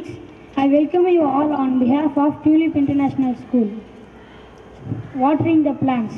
colleagues, I welcome you all on behalf of Tulip International School. Watering the plants.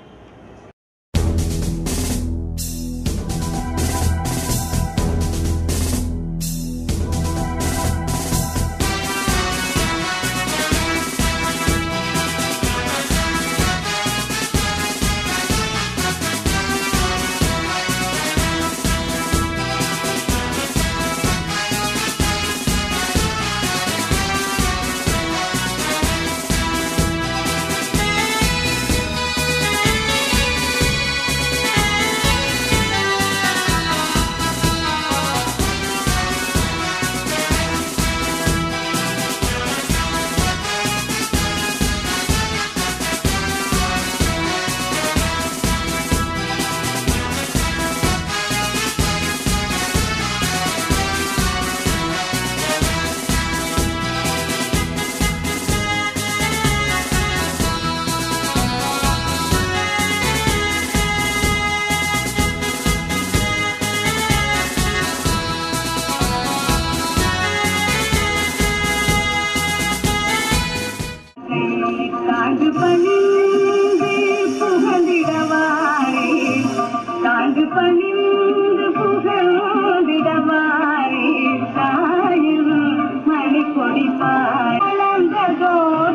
தாழ்ந்து பணிந்து புகழ்ந்திடவாரே தாழ்ந்து பணிந்து புகழ்ந்திடவாரே தாயும் மணி கொடிப்பார் வளர்ந்ததோ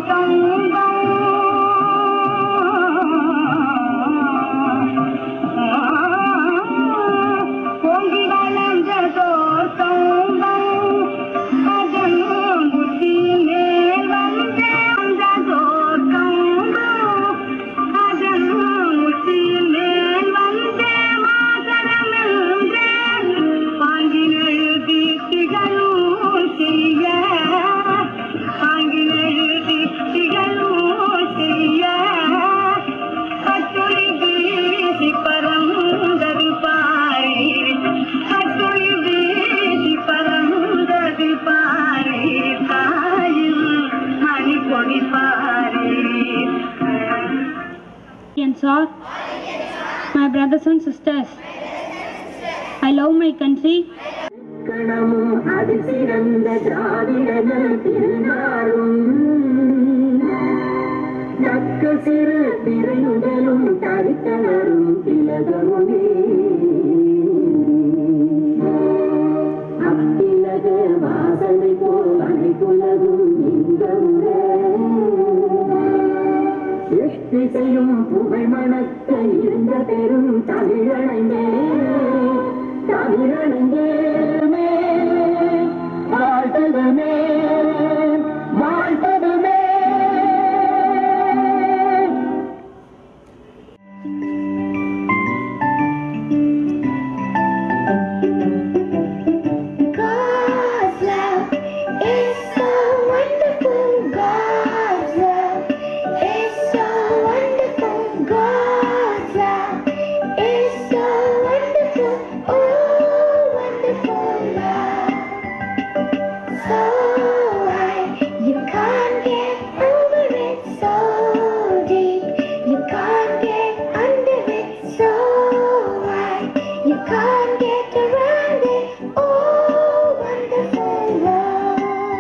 பொங்கி வளர்ந்ததோ தொங்கம் அதன் புத்தி மேல் வந்ததோ தொங்கம் அதன் புத்தி மேல் வந்த மாதரமென்றே பாங்கினெழுதி திகழும் செய்ய பாங்கினெழுதி திகழும் செய்ய கட்டுரை வீசி பறந்தது பாரி கட்டுரை வீசி பறந்தது பாரி தாயும் மணி கொடி Pari And all my brothers and sisters, I love my country. கணமும் அது சிறந்த திராவிடர்கள் திருநாளும் தக்க சிறு திரையுடலும் தரித்தனரும் திலகமுமே அத்திலக வாசனை போல் அனைத்துலகும் இன்பமுற எஷ்டிசையும் புகழ் மணக்க இருந்த பெரும் தமிழனைந்தே தமிழனைந்தே வாழ்த்ததுமே வாழ்த்ததுமே God's love is so wonderful. God's love is so wonderful. God's love is so wonderful. Oh, wonderful love. So high, you can't get over it. So deep, you can't get under it. So high, you can't get around it. Oh, wonderful love.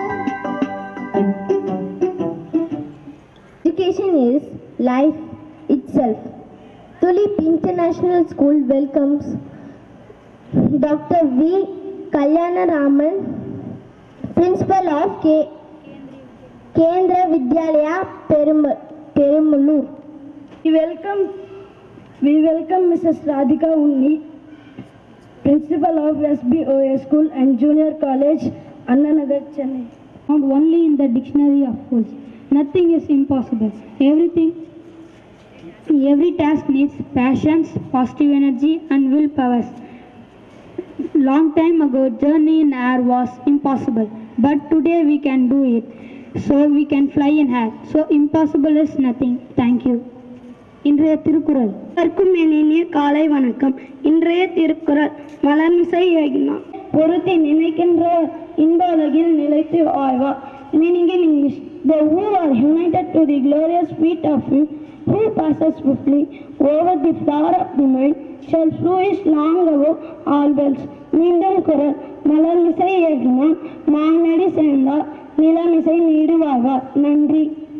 Education is life itself. Tulip International School welcomes Dr. V. Kalyanaraman, Principal of K. Kendra Vidyalaya Perum- Perumulur. We welcome, we welcome Mrs. Radhika Unni, Principal of SBOA School and Junior College, Annanagar, Chennai. Found only in the dictionary of fools. Nothing is impossible. Everything, every task needs passions, positive energy, and willpower. Long time ago, journey in air was impossible, but today we can do it. So we can fly in air. So impossible is nothing. Thank you. இன்றைய திருக்குறள் எல்லாருக்கும் என் இனிய காலை வணக்கம் இன்றைய திருக்குறள் மலர்மிசை யக்னா பொருத்தி நினைக்கின்ற இன்ப உலகில் நிலைத்து வாழ்வார் meaning in English the who are united to the glorious feet of him who passes swiftly over the flower of the mind shall flourish long above all wells மீண்டும் குரல் மலர்மிசை ஏகினான் மானடி சேர்ந்தார் நிலமிசை நீடுவாக நன்றி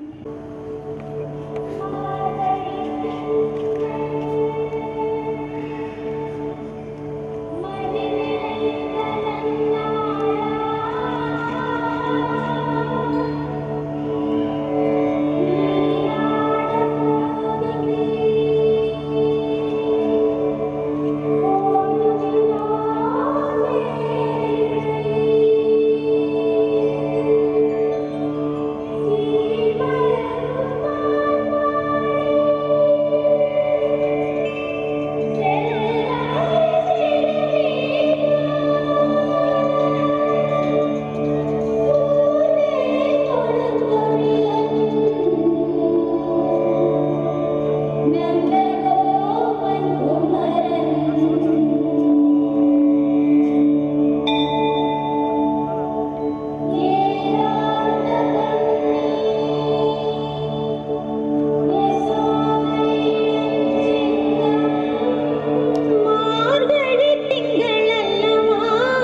மார்கழி திங்கள் அல்லவா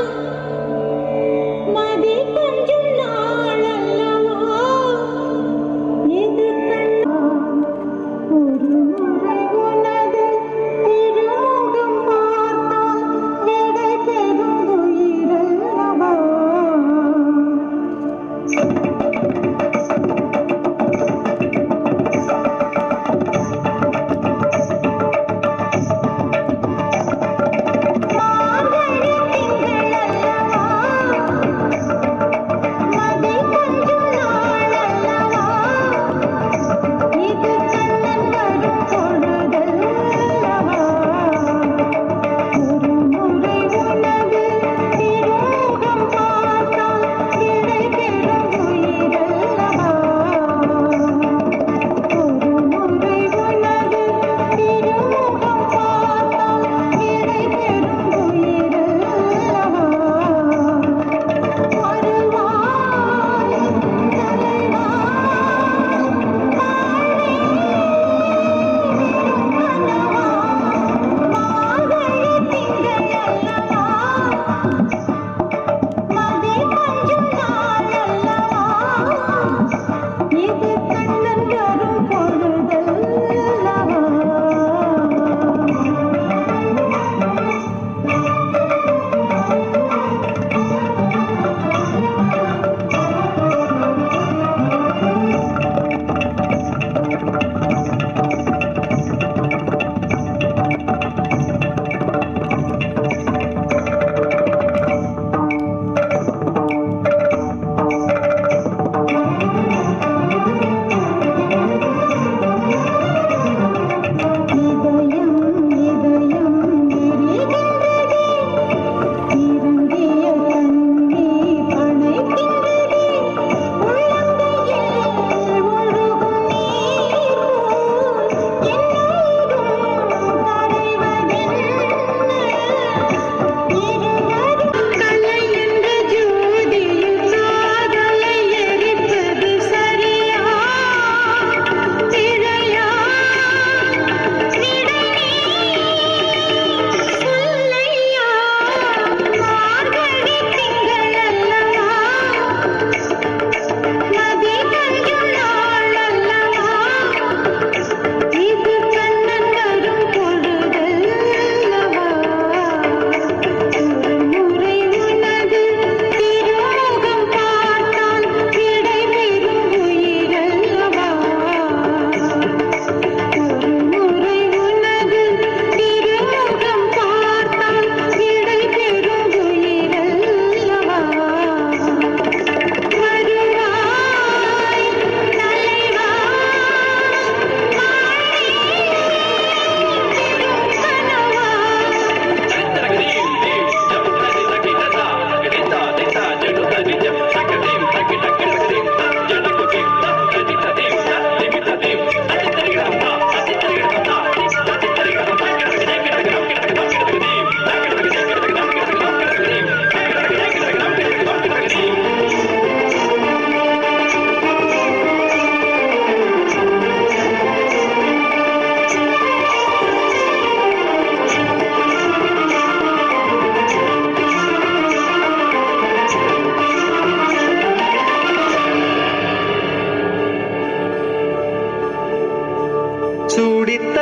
மதி கொஞ்சம் நாள் அல்லவா இது கண்ணா ஒரு முறை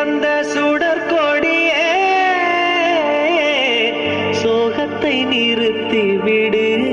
வந்த சுடற்கொடியே சோகத்தை நிறுத்தி விடு